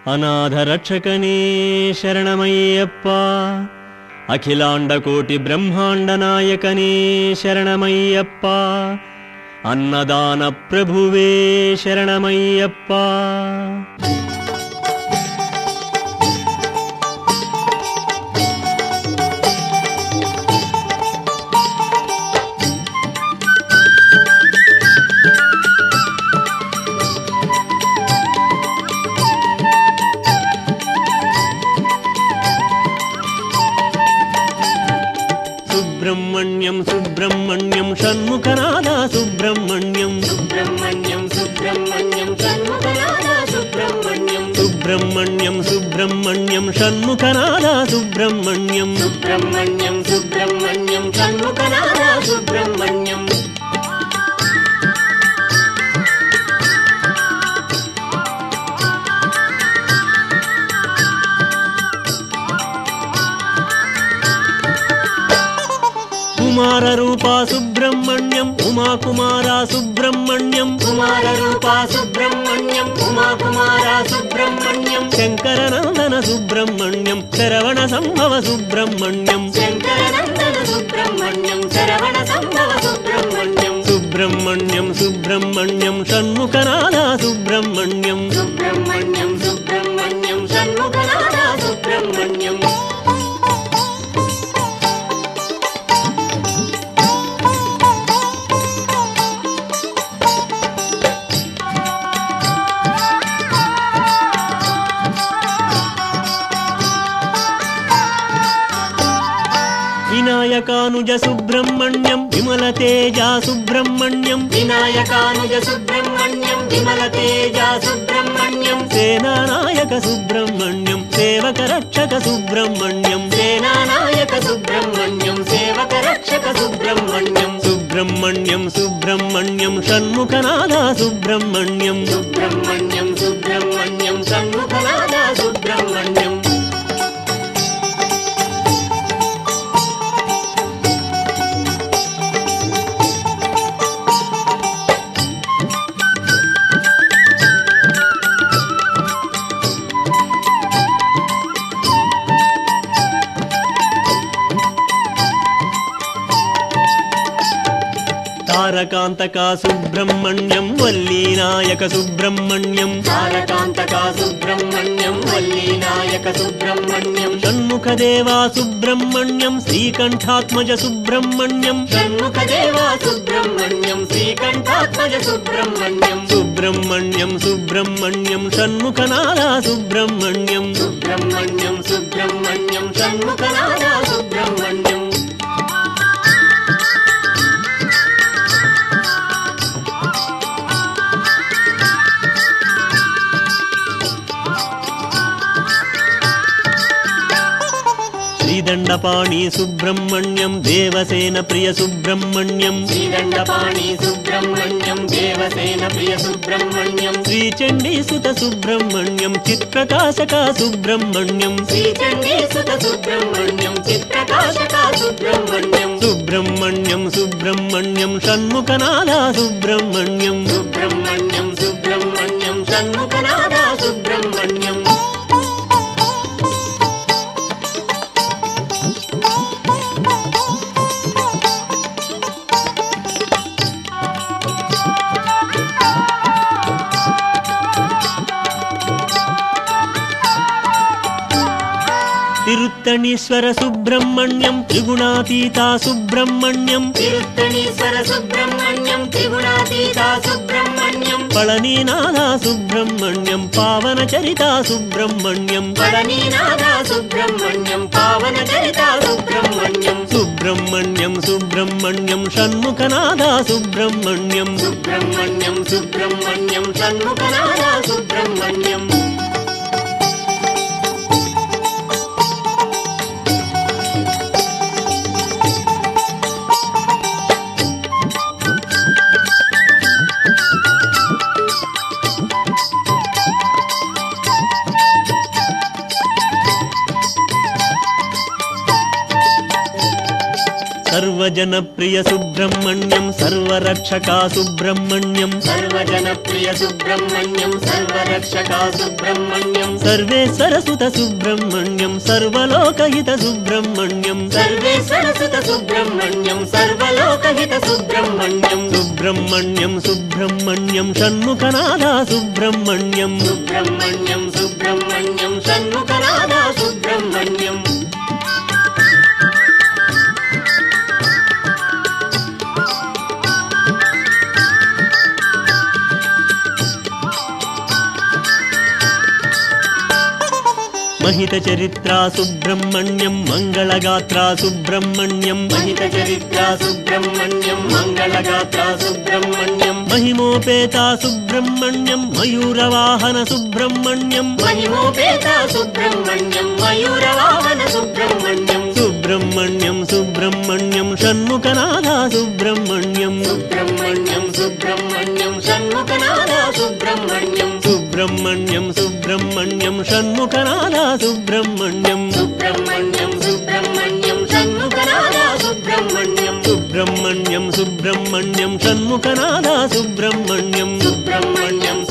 అనాథ రక్షకనే శరణమయ్యప్ప అఖిలాండ కోటి బ్రహ్మాండ నాయకనే శరణమయ్యప్ప అన్నదాన ప్రభువే శరణమయ్యప్ప సుబ్రహ్మణ్యం సుబ్రహ్మణ్యం షణ్ముఖనాథ సుబ్రహ్మణ్యం సుబ్రహ్మణ్యం సుబ్రహ్మణ్యం షణ్ముఖనాథ సుబ్రహ్మణ్యం సుబ్రహ్మణ్యం సుబ్రహ్మణ్యం షణ్ముఖనాథ సుబ్రహ్మణ్యం సుబ్రహ్మణ్యం సుబ్రహ్మణ్యం షణ్ముఖనాథ సుబ్రహ్మణ్యం కుమార రూప సుబ్రహ్మణ్యం ఉమా కుమార సుబ్రహ్మణ్యం కుమార రూప సుబ్రహ్మణ్యం ఉమా కుమార సుబ్రహ్మణ్యం శంకరనందన సుబ్రహ్మణ్యం శరవణ సంభవ సుబ్రహ్మణ్యం శంకరనందన సుబ్రహ్మణ్యం శరవణ సంభవ సుబ్రహ్మణ్యం సుబ్రహ్మణ్యం సుబ్రహ్మణ్యం షణ్ముఖనాథ సుబ్రహ్మణ్యం సుబ్రహ్మణ్యం సుబ్రహ్మణ్యం షణ్ముఖనాథ సుబ్రహ్మణ్యం వినాయకానుజ సుబ్రహ్మణ్యం విమల తేజ సుబ్రహ్మణ్యం వినాయకానుజ సుబ్రహ్మణ్యం విమల తేజ సుబ్రహ్మణ్యం సేనానాయక సుబ్రహ్మణ్యం సేవక రక్షక సుబ్రహ్మణ్యం సేనానాయక సుబ్రహ్మణ్యం సేవక రక్షక సుబ్రహ్మణ్యం సుబ్రహ్మణ్యం సుబ్రహ్మణ్యం షణ్ముఖనాథ సుబ్రహ్మణ్యం సుబ్రహ్మణ్యం సుబ్రహ్మణ్యం షణ్ముఖనాథ సుబ్రహ్మణ్యం తారకాంతక సుబ్రహ్మణ్యం వల్లీనాయక సుబ్రహ్మణ్యం తారకాంతక సుబ్రహ్మణ్యం వల్లీనాయక సుబ్రహ్మణ్యం షణ్ముఖదేవా సుబ్రహ్మణ్యం శ్రీకంఠాత్మజ సుబ్రహ్మణ్యం షణ్ముఖ దేవా సుబ్రహ్మణ్యం శ్రీకంఠాత్మజ సుబ్రహ్మణ్యం సుబ్రహ్మణ్యం సుబ్రహ్మణ్యం షణ్ముఖనాథ సుబ్రహ్మణ్యం సుబ్రహ్మణ్యం సుబ్రహ్మణ్యం షణ్ముఖనాథ సుబ్రహ్మణ్యం శ్రీదండపాణి సుబ్రహ్మణ్యం దేవసేన ప్రియ సుబ్రహ్మణ్యం శ్రీదండపాణి సుబ్రహ్మణ్యం దేవసేన ప్రియ సుబ్రహ్మణ్యం శ్రీచండీసుత సుబ్రహ్మణ్యం చిత్ప్రకాశక సుబ్రహ్మణ్యం శ్రీచండీ సుత సుబ్రహ్మణ్యం చిత్రకాశక సుబ్రహ్మణ్యం సుబ్రహ్మణ్యం సుబ్రహ్మణ్యం షణ్ముఖనాథ సుబ్రహ్మణ్యం సుబ్రహ్మణ్యం సుబ్రహ్మణ్యం షణ్ముఖనాథ సుబ్రహ్మణ్యం తిరుత్తణీశ్వర సుబ్రహ్మణ్యం త్రిగుణాతీత సుబ్రహ్మణ్యం తిరుత్తణీశ్వర సుబ్రహ్మణ్యం త్రిగుణాతీత సుబ్రహ్మణ్యం పళనీనాథ సుబ్రహ్మణ్యం పావన చరిత సుబ్రహ్మణ్యం పళనీనాథ సుబ్రహ్మణ్యం పావన చరిత సుబ్రహ్మణ్యం సుబ్రహ్మణ్యం సుబ్రహ్మణ్యం షణ్ముఖనాథ సుబ్రహ్మణ్యం సుబ్రహ్మణ్యం సుబ్రహ్మణ్యం షణ్ముఖనాథ సుబ్రహ్మణ్యం సర్వజనప్రియ సుబ్రహ్మణ్యం సర్వరక్షకా సుబ్రహ్మణ్యం సర్వజనప్రియ సుబ్రహ్మణ్యం సర్వరక్షకా సుబ్రహ్మణ్యం సర్వేశ్వర సుత సుబ్రహ్మణ్యం సర్వలోకహిత సుబ్రహ్మణ్యం సర్వేశ్వర సుత సుబ్రహ్మణ్యం సర్వలోకహిత సుబ్రహ్మణ్యం సుబ్రహ్మణ్యం సుబ్రహ్మణ్యం షణ్ముఖనాథ సుబ్రహ్మణ్యం సుబ్రహ్మణ్యం సుబ్రహ్మణ్యం షణ్ముఖనాథ సుబ్రహ్మణ్యం మహిత చరిత్రా సుబ్రహ్మణ్యం మంగళగాత్రా సుబ్రహ్మణ్యం మహిత చరిత్ర సుబ్రహ్మణ్యం మంగళగాత్ర సుబ్రహ్మణ్యం మహిమోపేత సుబ్రహ్మణ్యం మయూరవాహన సుబ్రహ్మణ్యం మహిమోపేత సుబ్రహ్మణ్యం మయూరవాహన సుబ్రహ్మణ్యం సుబ్రహ్మణ్యం సుబ్రహ్మణ్యం షణ్ముఖనాథ సుబ్రహ్మణ్యం సుబ్రహ్మణ్యం సుబ్రహ్మణ్యం షణ్ముఖనాథ సుబ్రహ్మణ్యం సుబ్రహ్మణ్యం సుబ్రహ్మణ్యం షణ్ముఖనాథ సుబ్రహ్మణ్యం సుబ్రహ్మణ్యం సుబ్రహ్మణ్యం షణ్ముఖనాథ సుబ్రహ్మణ్యం సుబ్రహ్మణ్యం సుబ్రహ్మణ్యం షణ్ముఖనాథ సుబ్రహ్మణ్యం సుబ్రహ్మణ్యం